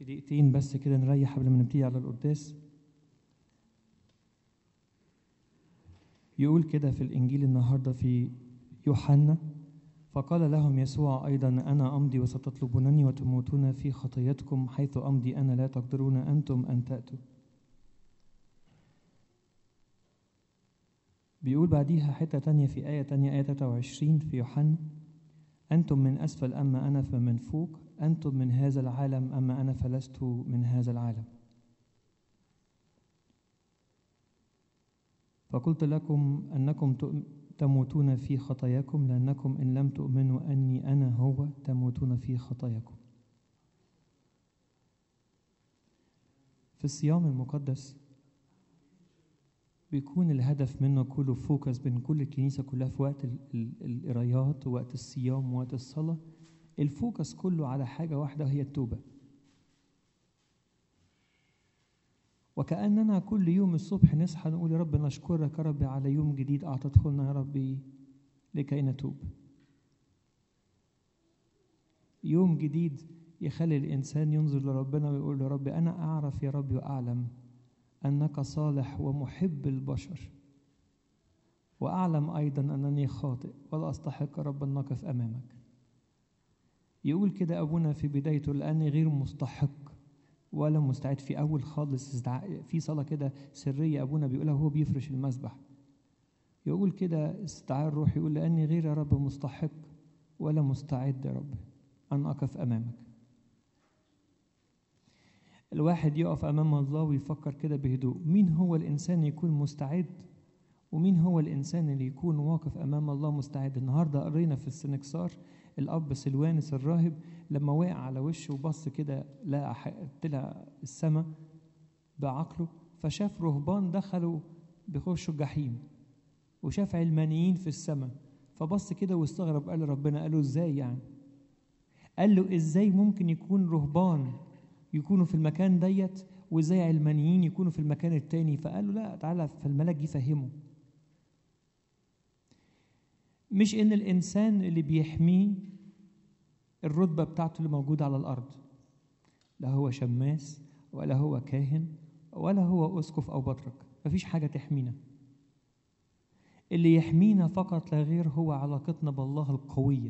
في دقيقتين بس كده نريح قبل ما نبتدي على القداس يقول كده في الإنجيل النهاردة في يوحنا فقال لهم يسوع أيضا أنا أمضي وستطلبونني وتموتون في خطيتكم حيث أمضي أنا لا تقدرون أنتم أن تأتوا بيقول بعديها حتة تانية في آية تانية آية 23 في يوحنا أنتم من أسفل أما أنا فمن فوق أنتم من هذا العالم أما أنا فلست من هذا العالم فقلت لكم أنكم تموتون في خطاياكم لأنكم إن لم تؤمنوا أني أنا هو تموتون في خطاياكم في الصيام المقدس بيكون الهدف منه كله فوكس بين كل الكنيسة كلها في وقت القرايات ووقت الصيام ووقت الصلاة الفوكس كله على حاجة واحدة وهي التوبة وكأننا كل يوم الصبح نصحى نقول يا رب نشكرك يا رب على يوم جديد أعطته لنا يا ربي لكي نتوب يوم جديد يخلي الإنسان ينظر لربنا ويقول يا رب أنا أعرف يا رب وأعلم أنك صالح ومحب البشر وأعلم أيضا أنني خاطئ ولا أستحق رب أن نقف أمامك يقول كده أبونا في بدايته لأني غير مستحق ولا مستعد في أول خالص في صلاة كده سرية أبونا بيقولها وهو بيفرش المسبح يقول كده استعار الروح يقول لأني غير يا رب مستحق ولا مستعد يا رب أن أقف أمامك الواحد يقف أمام الله ويفكر كده بهدوء مين هو الإنسان يكون مستعد ومين هو الإنسان اللي يكون واقف أمام الله مستعد النهاردة قرينا في السنكسار الأب سلوانس الراهب لما وقع على وشه وبص كده لقى طلع السماء بعقله فشاف رهبان دخلوا بيخشوا الجحيم وشاف علمانيين في السماء فبص كده واستغرب قال ربنا قال له ازاي يعني قال له ازاي ممكن يكون رهبان يكونوا في المكان ديت وازاي علمانيين يكونوا في المكان التاني فقال له لا تعالى فالملاك يفهمه مش ان الانسان اللي بيحميه الرتبه بتاعته اللي موجوده على الارض لا هو شماس ولا هو كاهن ولا هو اسقف او بطرك مفيش حاجه تحمينا اللي يحمينا فقط لا غير هو علاقتنا بالله القويه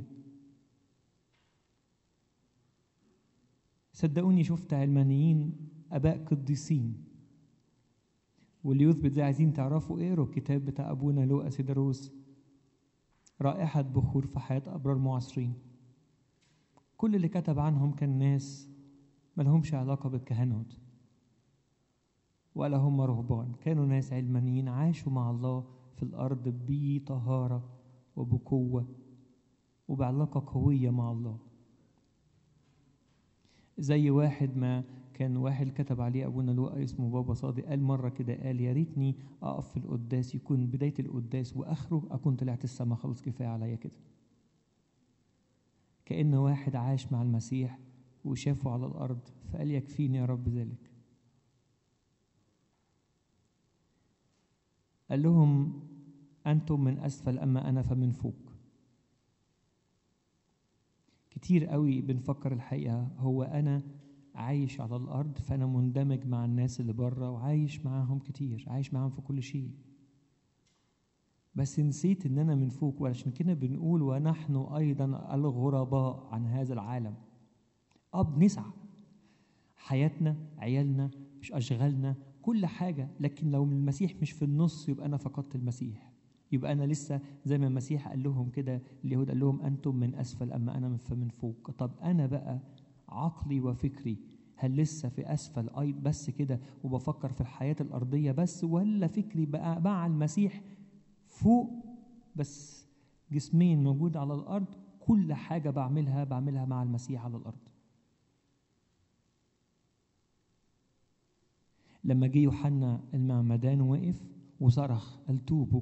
صدقوني شفت علمانيين اباء قديسين واللي يثبت ده عايزين تعرفوا اقروا الكتاب بتاع ابونا لوقا سيدروس رائحة بخور في حياة أبرار معاصرين كل اللي كتب عنهم كان ناس ملهمش علاقة بالكهنوت ولا هم رهبان كانوا ناس علمانيين عاشوا مع الله في الأرض بطهارة وبقوة وبعلاقة قوية مع الله زي واحد ما كان واحد كتب عليه ابونا لوقا اسمه بابا صادق قال مره كده قال يا ريتني اقف في القداس يكون بدايه القداس واخره اكون طلعت السما خلاص كفايه عليا كده كان واحد عاش مع المسيح وشافه على الارض فقال يكفيني يا رب ذلك قال لهم انتم من اسفل اما انا فمن فوق كتير قوي بنفكر الحقيقه هو انا عايش على الارض فانا مندمج مع الناس اللي بره وعايش معاهم كتير عايش معاهم في كل شيء بس نسيت ان انا من فوق وعشان كده بنقول ونحن ايضا الغرباء عن هذا العالم اه بنسعى حياتنا عيالنا مش اشغالنا كل حاجه لكن لو المسيح مش في النص يبقى انا فقدت المسيح يبقى انا لسه زي ما المسيح قال لهم كده اليهود قال لهم انتم من اسفل اما انا من فوق طب انا بقى عقلي وفكري هل لسه في اسفل اي بس كده وبفكر في الحياه الارضيه بس ولا فكري بقى مع المسيح فوق بس جسمين موجود على الارض كل حاجه بعملها بعملها مع المسيح على الارض لما جه يوحنا المعمدان وقف وصرخ قال توبوا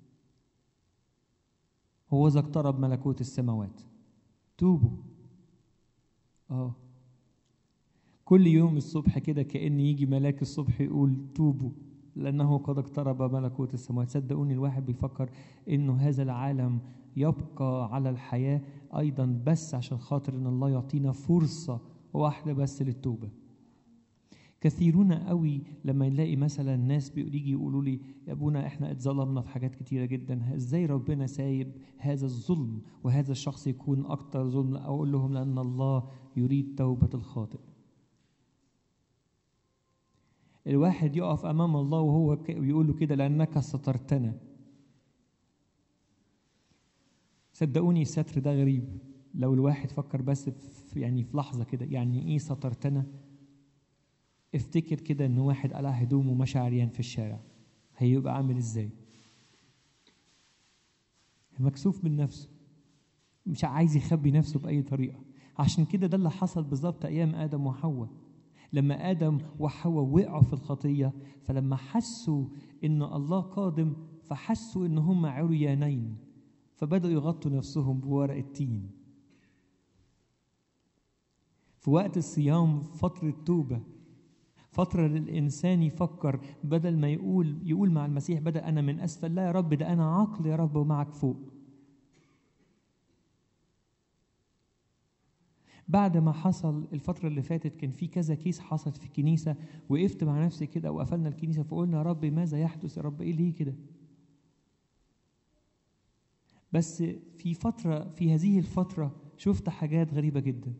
هو ذا اقترب ملكوت السماوات توبوا اه كل يوم الصبح كده كأن يجي ملاك الصبح يقول توبوا لأنه قد اقترب ملكوت السماوات صدقوني الواحد بيفكر إنه هذا العالم يبقى على الحياة أيضا بس عشان خاطر إن الله يعطينا فرصة واحدة بس للتوبة كثيرون قوي لما نلاقي مثلا ناس بيجي يقولوا لي يا ابونا احنا اتظلمنا في حاجات كتيره جدا ازاي ربنا سايب هذا الظلم وهذا الشخص يكون اكتر ظلم اقول لهم لان الله يريد توبه الخاطئ الواحد يقف امام الله وهو بيقول له كده لانك سترتنا صدقوني الستر ده غريب لو الواحد فكر بس في يعني في لحظه كده يعني ايه سترتنا افتكر كده ان واحد قلع هدومه ومشى عريان في الشارع هيبقى عامل ازاي مكسوف من نفسه مش عايز يخبي نفسه باي طريقه عشان كده ده اللي حصل بالظبط ايام ادم وحواء لما ادم وحواء وقعوا في الخطيه فلما حسوا ان الله قادم فحسوا ان هم عريانين فبداوا يغطوا نفسهم بورق التين في وقت الصيام فتره توبه فترة للإنسان يفكر بدل ما يقول يقول مع المسيح بدل أنا من أسفل لا يا رب ده أنا عقل يا رب ومعك فوق بعد ما حصل الفترة اللي فاتت كان في كذا كيس حصلت في الكنيسة وقفت مع نفسي كده وقفلنا الكنيسة فقلنا يا رب ماذا يحدث يا رب إيه ليه كده بس في فترة في هذه الفترة شفت حاجات غريبة جدا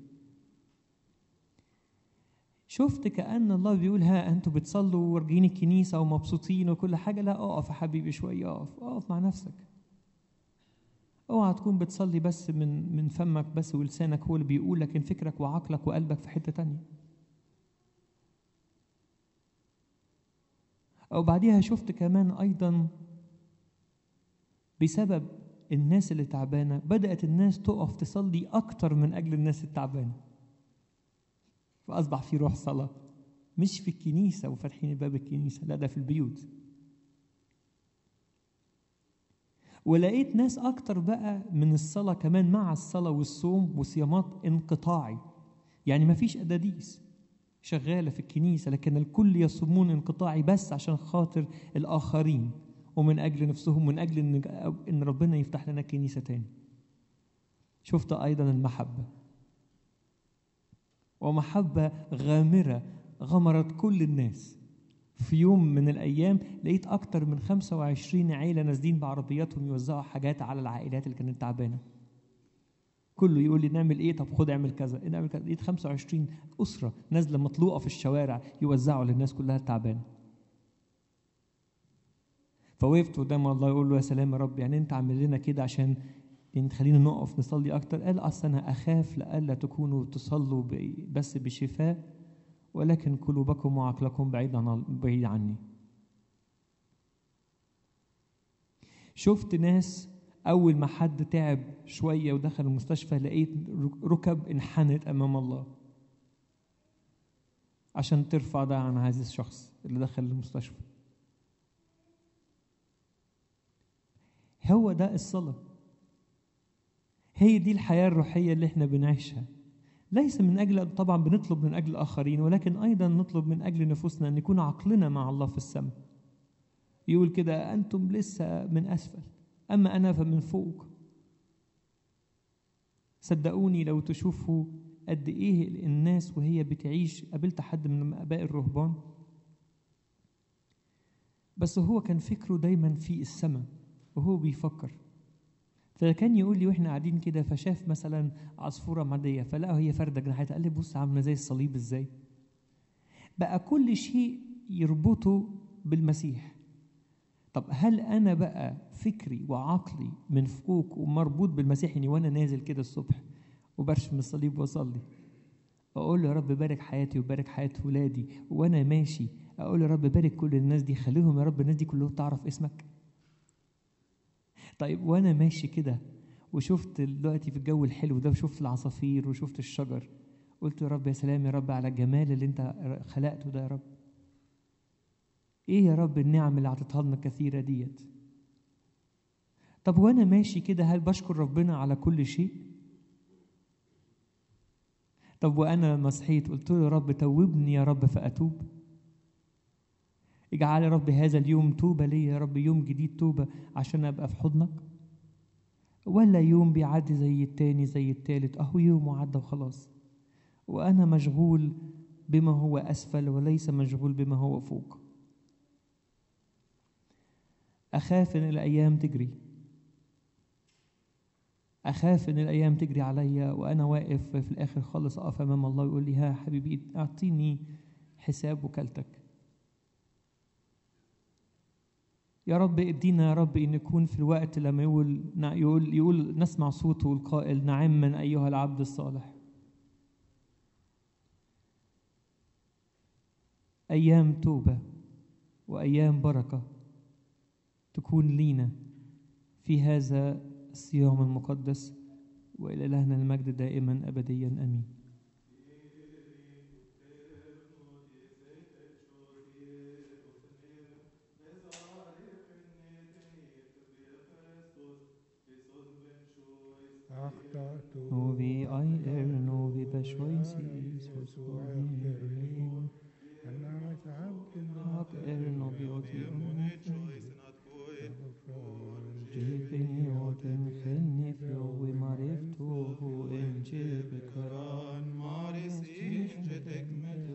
شفت كأن الله بيقول ها أنتوا بتصلوا وارجين الكنيسة ومبسوطين وكل حاجة لا أقف يا حبيبي شوية أقف أقف مع نفسك اوعى تكون بتصلي بس من من فمك بس ولسانك هو اللي بيقول لكن فكرك وعقلك وقلبك في حتة تانية أو بعديها شفت كمان أيضا بسبب الناس اللي تعبانة بدأت الناس تقف تصلي أكتر من أجل الناس التعبانة فأصبح في روح صلاة مش في الكنيسة وفاتحين باب الكنيسة لا ده في البيوت ولقيت ناس أكتر بقى من الصلاة كمان مع الصلاة والصوم وصيامات انقطاعي يعني ما فيش أداديس شغالة في الكنيسة لكن الكل يصومون انقطاعي بس عشان خاطر الآخرين ومن أجل نفسهم من أجل إن, إن ربنا يفتح لنا كنيسة تاني شفت أيضا المحبة ومحبة غامرة غمرت كل الناس في يوم من الأيام لقيت أكتر من 25 عيلة نازلين بعربياتهم يوزعوا حاجات على العائلات اللي كانت تعبانة كله يقول لي نعمل ايه طب خد اعمل كذا نعمل كذا لقيت 25 اسره نازله مطلوقه في الشوارع يوزعوا للناس كلها التعبانه فوقفت قدام الله يقول له يا سلام يا رب يعني انت عامل لنا كده عشان يعني تخلينا نقف نصلي اكتر قال اصل انا اخاف لئلا تكونوا تصلوا بس بشفاء ولكن قلوبكم وعقلكم بعيد عن بعيد عني شفت ناس اول ما حد تعب شويه ودخل المستشفى لقيت ركب انحنت امام الله عشان ترفع ده عن هذا الشخص اللي دخل المستشفى هو ده الصلاه هي دي الحياة الروحية اللي احنا بنعيشها ليس من أجل طبعا بنطلب من أجل الآخرين ولكن أيضا نطلب من أجل نفوسنا أن يكون عقلنا مع الله في السماء يقول كده أنتم لسه من أسفل أما أنا فمن فوق صدقوني لو تشوفوا قد إيه الناس وهي بتعيش قابلت حد من آباء الرهبان بس هو كان فكره دايما في السماء وهو بيفكر فكان يقول لي واحنا قاعدين كده فشاف مثلا عصفوره معديه فلقى هي فارده جناحاتها قال لي بص عامله زي الصليب ازاي بقى كل شيء يربطه بالمسيح طب هل انا بقى فكري وعقلي من فوق ومربوط بالمسيح يعني وانا نازل كده الصبح وبرشم الصليب واصلي اقول له يا رب بارك حياتي وبارك حياه ولادي وانا ماشي اقول له يا رب بارك كل الناس دي خليهم يا رب الناس دي كلهم تعرف اسمك طيب وانا ماشي كده وشفت دلوقتي في الجو الحلو ده وشفت العصافير وشفت الشجر قلت يا رب يا سلام يا رب على الجمال اللي انت خلقته ده يا رب ايه يا رب النعم اللي اعطيتها لنا كثيره ديت طب وانا ماشي كده هل بشكر ربنا على كل شيء طب وانا لما صحيت قلت له يا رب توبني يا رب فاتوب اجعل يا رب هذا اليوم توبة لي يا رب يوم جديد توبة عشان أبقى في حضنك ولا يوم بيعدي زي التاني زي التالت أهو يوم وعدى وخلاص وأنا مشغول بما هو أسفل وليس مشغول بما هو فوق أخاف إن الأيام تجري أخاف إن الأيام تجري عليا وأنا واقف في الآخر خالص أقف أمام الله ويقول لي ها حبيبي أعطيني حساب وكالتك يا رب ادينا يا رب ان نكون في الوقت لما يقول يقول يقول نسمع صوته القائل نعما ايها العبد الصالح ايام توبه وايام بركه تكون لينا في هذا الصيام المقدس والى الهنا المجد دائما ابديا امين أخطأت نوفي اي نوفي بشويسيس يسوع اغفر لي أنا تعبت Hak er novi oti Jibini oten khenni flowi mariftu hu enje bekaran Maris ince tekmet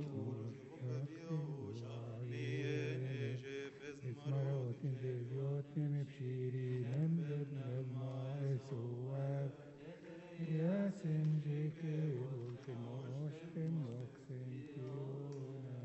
اسمعوت لليوت مبشيري نمبر لما يسوع يا سنجيك قلت موش موكسنتيونا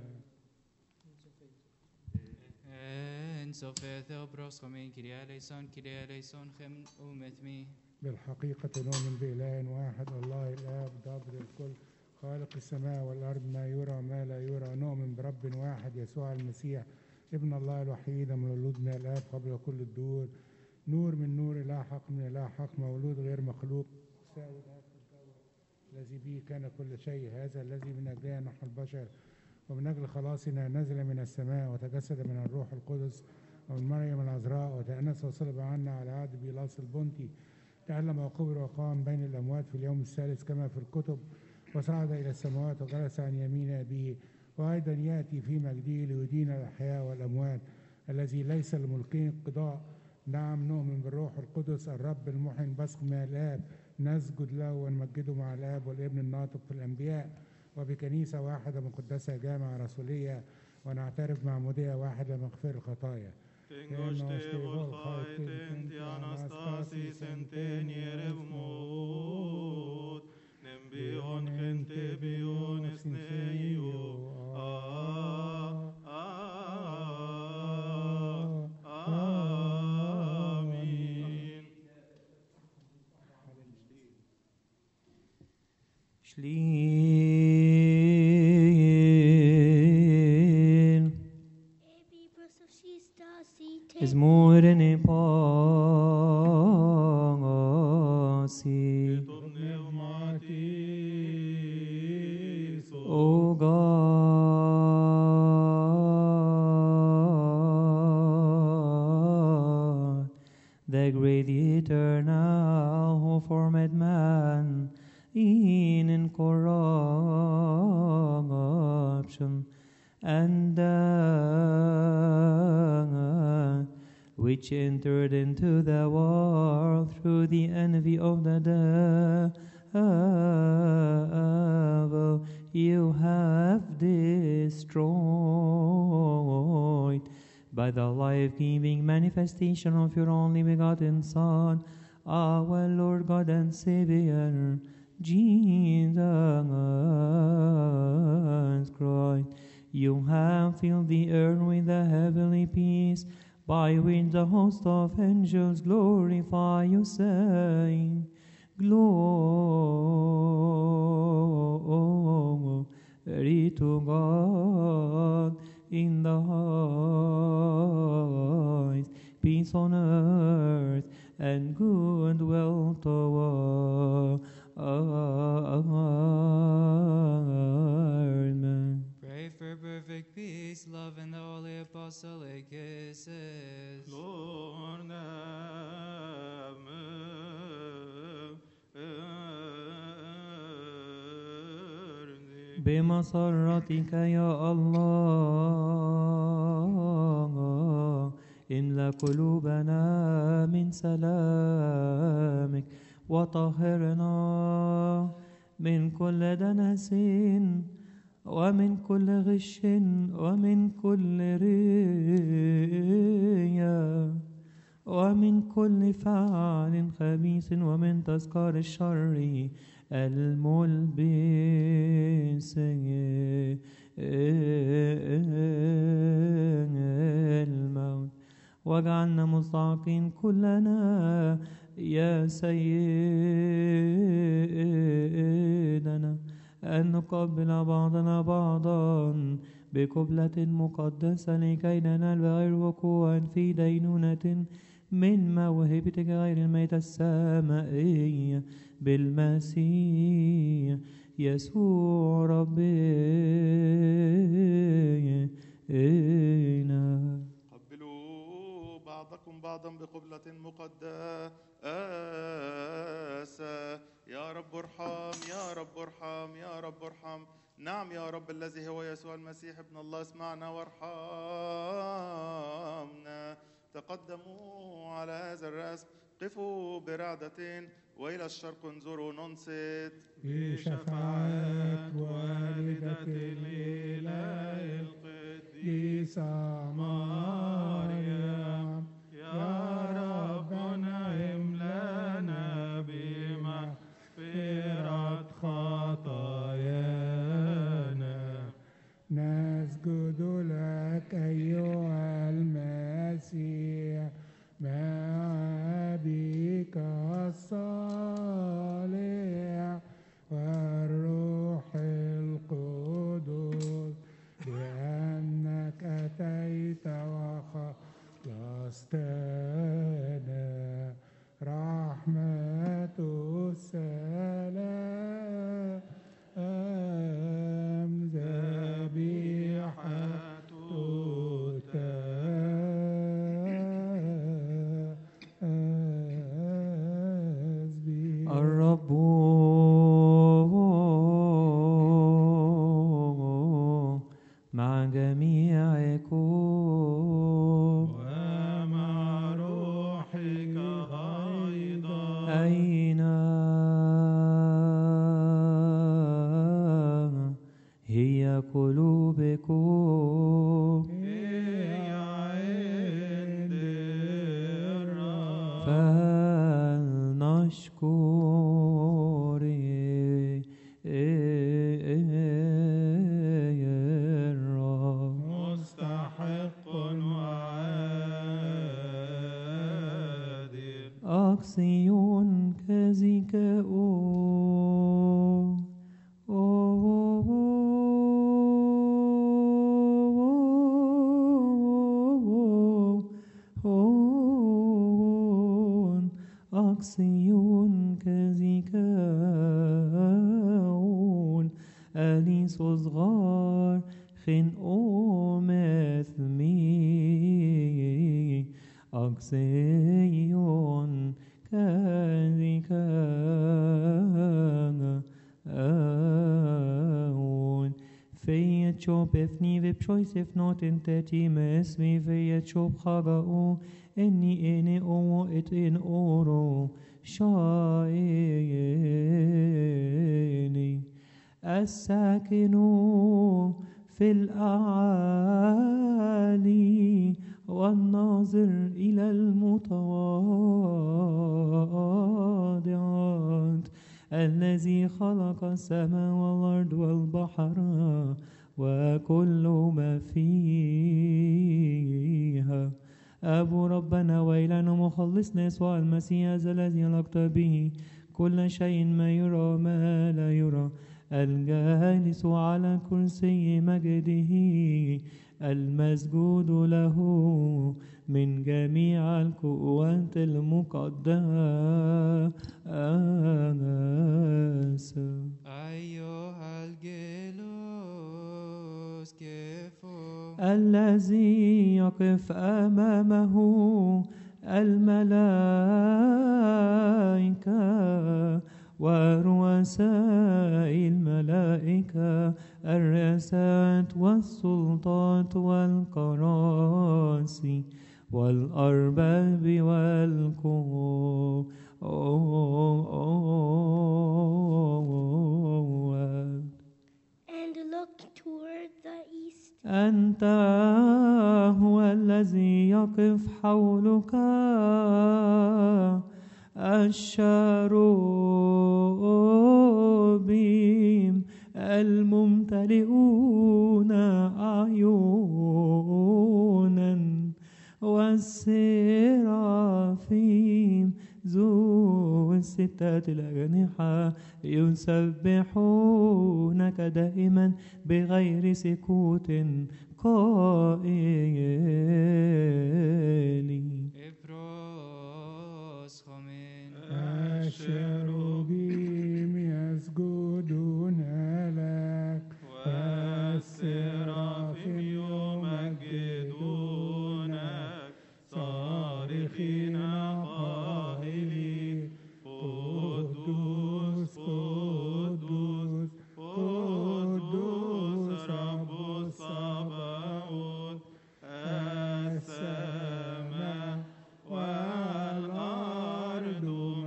En så föder bröstkommen Kyrie eleison, Kyrie eleison, hem umetmi. بالحقيقة نؤمن بإله واحد الله الآب ضابط الكل خالق السماء والأرض ما يرى ما لا يرى نؤمن برب واحد يسوع المسيح ابن الله الوحيد مولود من الآب قبل كل الدور نور من نور إله حق من إله حق مولود غير مخلوق ساوي الآب في الكون الذي به كان كل شيء هذا الذي من أجلنا نحن البشر ومن أجل خلاصنا نزل من السماء وتجسد من الروح القدس ومن مريم العذراء وتأنس وصلب عنا على عهد بيلاس البنطي تعلم وقبر وقام بين الأموات في اليوم الثالث كما في الكتب وصعد إلى السماوات وجلس عن يمين أبيه وأيضا يأتي في مجده ليدين الأحياء والأموات الذي ليس لملكه قضاء نعم نؤمن بالروح القدس الرب المحن بثق من الآب نسجد له ونمجده مع الآب والابن الناطق في الأنبياء وبكنيسة واحدة مقدسة جامعة رسولية ونعترف معمودية واحدة مغفر الخطايا Tengoš te volhajten ti anastasis enten jerevmot, nem bion gente bion esneio. Amin. Shlil Ebi prososista site. Izmurene pasi Tom pneumatis. O God, the great eternal who formed man in incorruption and death, which entered into the world through the envy of the devil, you have destroyed by the life-giving manifestation of your only begotten Son, our Lord God and Savior, Jesus Christ. You have filled the earth with the heavenly peace, by which the host of angels glorify you, saying, Glory to God in the highest, peace on earth, and goodwill toward men. Pray for perfect peace, love, and the holy apostolic kisses. Lord, have mercy. بمسرتك يا الله املا قلوبنا من سلامك وطهرنا من كل دنس ومن كل غش ومن كل رياء ومن كل فعل خبيث ومن تذكار الشر الملبس الموت واجعلنا مستحقين كلنا يا سيدنا أن نقبل بعضنا بعضا بقبلة مقدسة لكي ننال بغير وقوع في دينونة من موهبتك غير الميتة السمائية بالمسيح يسوع ربنا قبلوا بعضكم بعضا بقبلة مقدسة يا رب ارحم يا رب ارحم يا رب ارحم نعم يا رب الذي هو يسوع المسيح ابن الله اسمعنا وارحمنا تقدموا على هذا الرسم قفوا برعدة وإلى الشرق انظروا ننصت بشفاعة والدة الإله القديس عيسى مريم يا رب نعم لنا بمغفرة خطايانا نسجد لك أيها المسيح مع أبيك الصالح والروح القدس بأنك أتيت وخلصتنا رحمة السلام ذبيحة التسبيح الرب مع جميعكم ومع روحك أيضا أين هي قلوبكم هي عند الرب فلنشكر الرب مستحق وعادل أقصي كذكاء أقصي كذكاء أليس صغار خنق مثمي أقصي كذكاء في شوب افني وبشويس if not in تاتي مسمي في شوب خبأو إني إني أو إت إن أورو شايني الساكن في الأعالي والناظر إلى المتواضعات الذي خلق السماء والأرض والبحر وكل ما فيها أبو ربنا وإلهنا مخلصنا يسوع المسيح هذا الذي لقت به كل شيء ما يرى ما لا يرى الجالس على كرسي مجده المسجود له من جميع القوات المقدسة أيها الجلوس كفو الذي يقف أمامه الملائكة ورؤساء الملائكة الرئاسات والسلطات والكراسي والأرباب والقوات And looked أنت هو الذي يقف حولك الشروبيم الممتلئون أعينا والسرافيم ذو الستة الأجنحة يسبحونك دائما بغير سكوت قائلين Επρός χωμέν الشروبيم يسجدون لك والسرافيم يمجدونك صارخين قائلين قدوس قدوس قدوس رب الصباوت السماء والأرض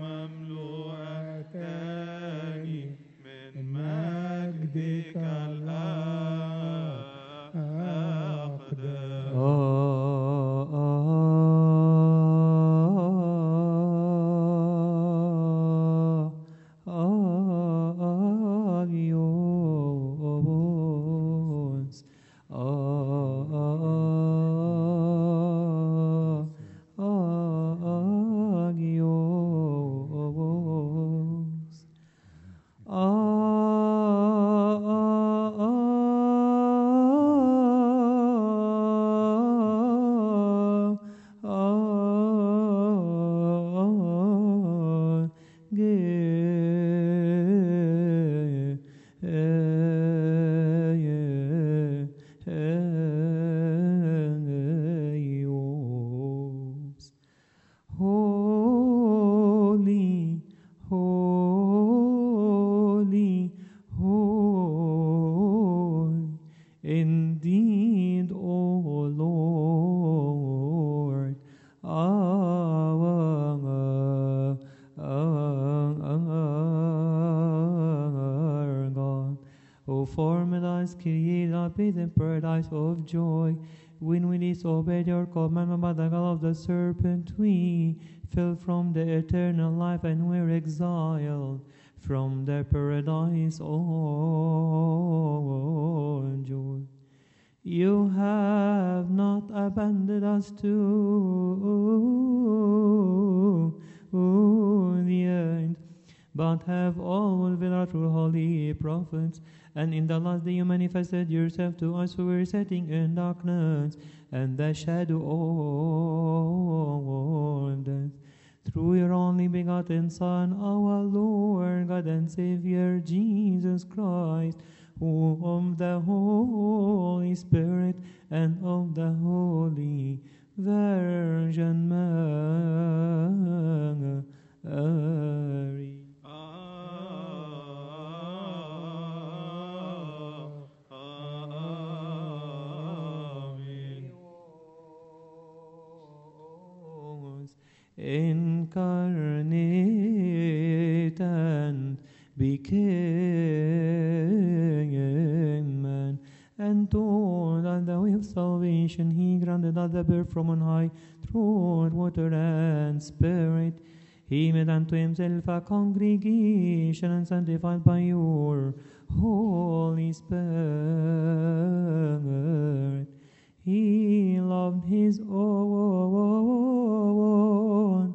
مملوءتان من مجدك الأقدم Agios, Agios, Holy, holy, holy, indeed, O Lord, our, our God, who formed us, created us with the paradise of joy. When we disobeyed your commandment by the God of the serpent, we fell from the eternal life and were exiled from the paradise of joy. You have not abandoned us to the end, but have always been our true holy prophets. And in the last day you manifested yourself to us who were sitting in darkness and the shadow of death. Through your only begotten Son, our Lord, God and Savior, Jesus Christ, who of the Holy Spirit and of the Holy Virgin Mary. Incarnate and became man, and told that the way of salvation he granted us the birth from on high through water and spirit. He made unto himself a congregation and sanctified by your Holy Spirit. He loved his own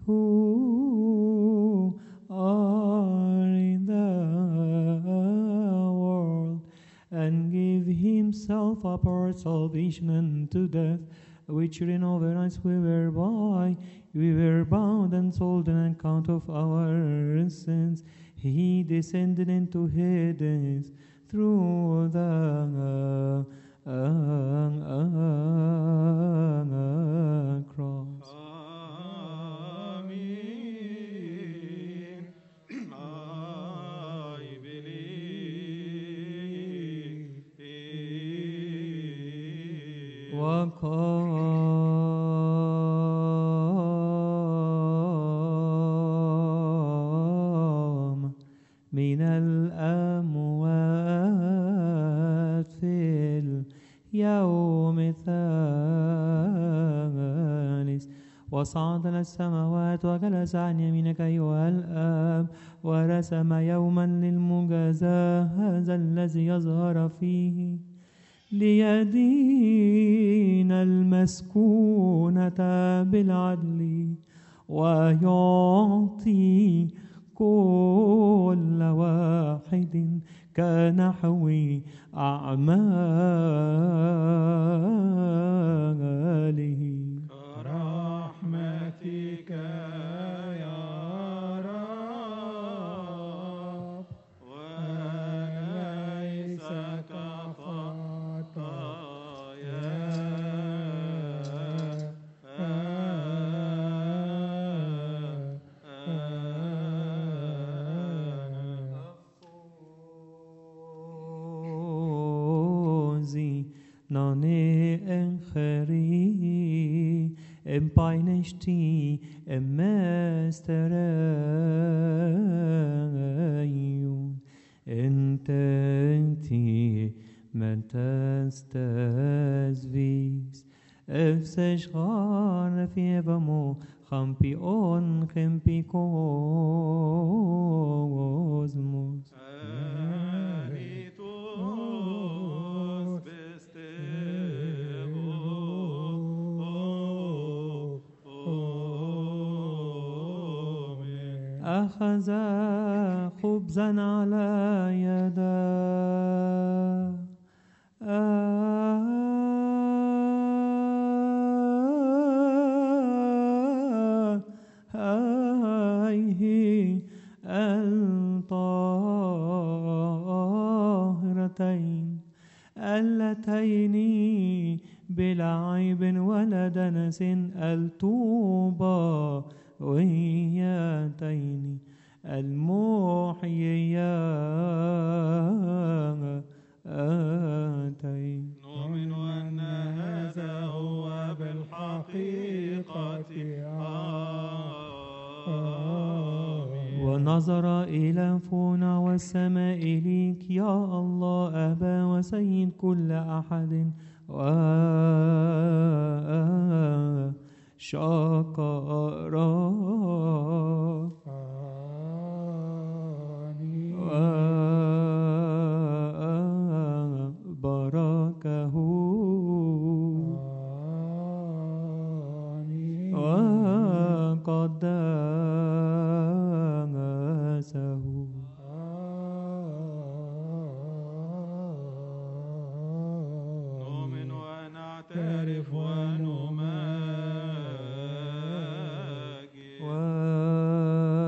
who are in the world and gave himself up our salvation unto death, which reign over us we were by, we were bound and sold on account of our sins. He descended into Hades through the uh, uh, cross. Amin. I believe. وقام من الأموات في يوم الثالث وصعد إلى السماوات وجلس عن يمينك أيها الآب ورسم يوما للمجازاة هذا الذي يظهر فيه ليدين المسكونة بالعدل ويعطي كل واحد كنحو أعماله رحمتك يا رب وليس كخطايانا Ozi nane encheri empeinesti emestereion ententi mentastes vis Efsech gar fievamo champion chempicosmos Aritos bestego أخذ خبزا على يدا آيه الطاهرتين اللتين بلا عيب ولا دنس الطوبى وهيتين المحييتين نؤمن أن هذا هو بالحقيقة آمين ونظر إلى فونا والسماء ليك يا الله أبا وسيد كل أحد وشكرا آمين وباركه آمين وقدسه نؤمن ونعترف ونمجد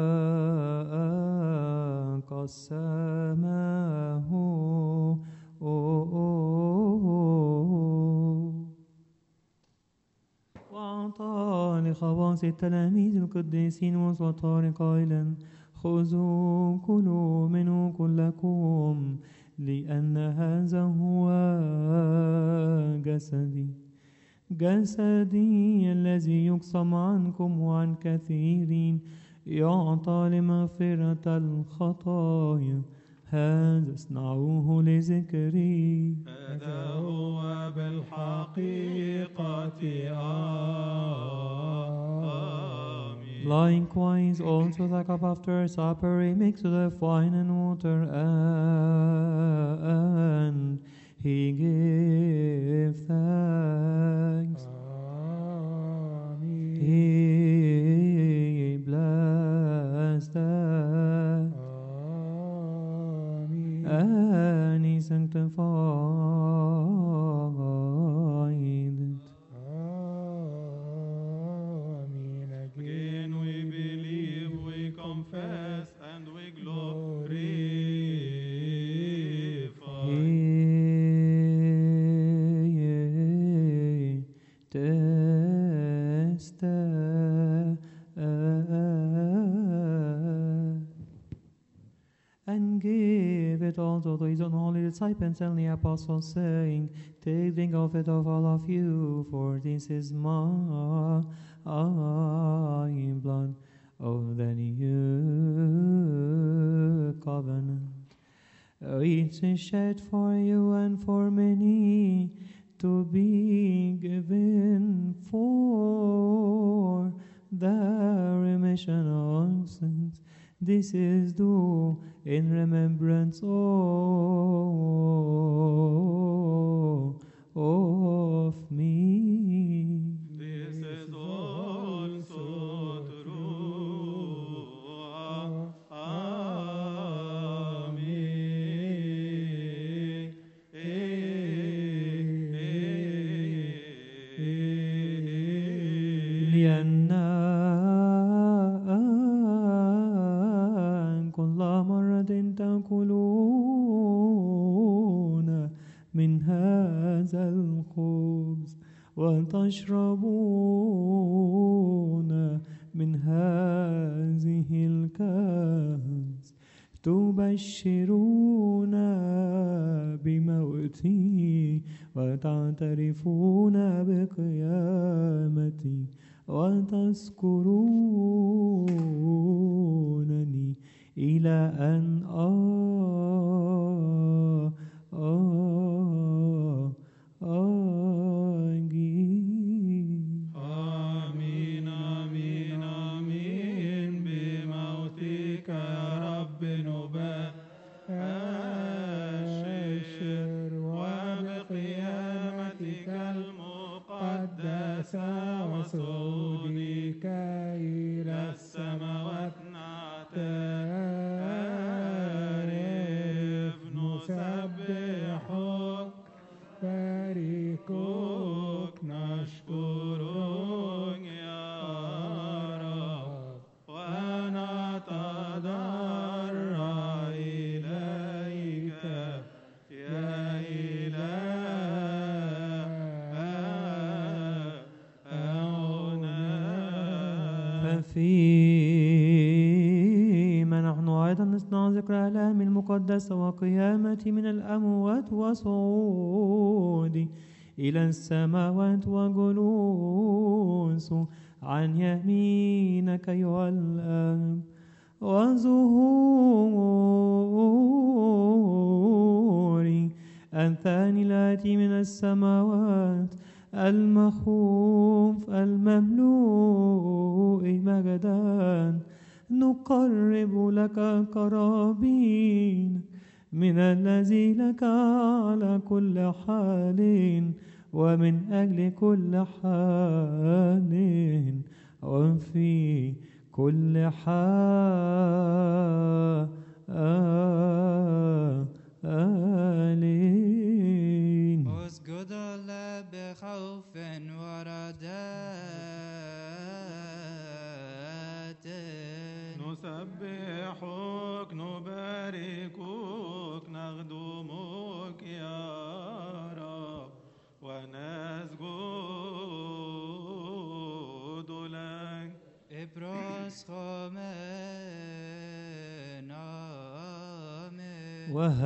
وقسمه وأعطى لخواص التلاميذ القديسين وسطار قائلا خذوا كلوا منه كلكم لأن هذا هو جسدي جسدي الذي يقسم عنكم وعن كثيرين يعطى لمغفرة الخطايا هذا اصنعوه لذكري هذا هو بالحقيقة آمين Likewise, also the cup after supper he mixed with wine and water, and he gave thanks. آمين He blessed it, آمين and he sanctified it. آمين Again we believe, we confess, and we glorify. He and give it also to his unholy disciples and the apostles, saying, Take drink of it of all of you, for this is my blood of the new covenant. Which is shed for you and for many to be given for the remission of sins. This is due in remembrance of, of me. This is also true. Amen. لأن كل مرة تأكلون من هذا الخبز وتشربون من هذه الكأس تبشرون بموتي وتعترفون بقيامتي وتذكرونني إلى أن آه آه آجي آمين آمين آمين بموتك يا رب نبشر وبقيامتك المقدسة وصعودك إلى السماوات نعترف نسبحك باركوك نشكرك يا رب ونتضرع إليك يا إلهنا ففيما نحن أيضا نصنع ذكر آلام المقدسة وقيامة من الأموات وصعود إلى السماوات وجلوس عن يمينك أيها الآب وظهور الثاني الآتي من السماوات المخوف المملوء مجدا نقرب لك قرابين من الذي لك على كل حال ومن أجل كل حال وفي كل حال اسجد الله بخوف وردات نسبحك نباركك نخدمك يا رب ونسجد لك ابراز خامن آمين وها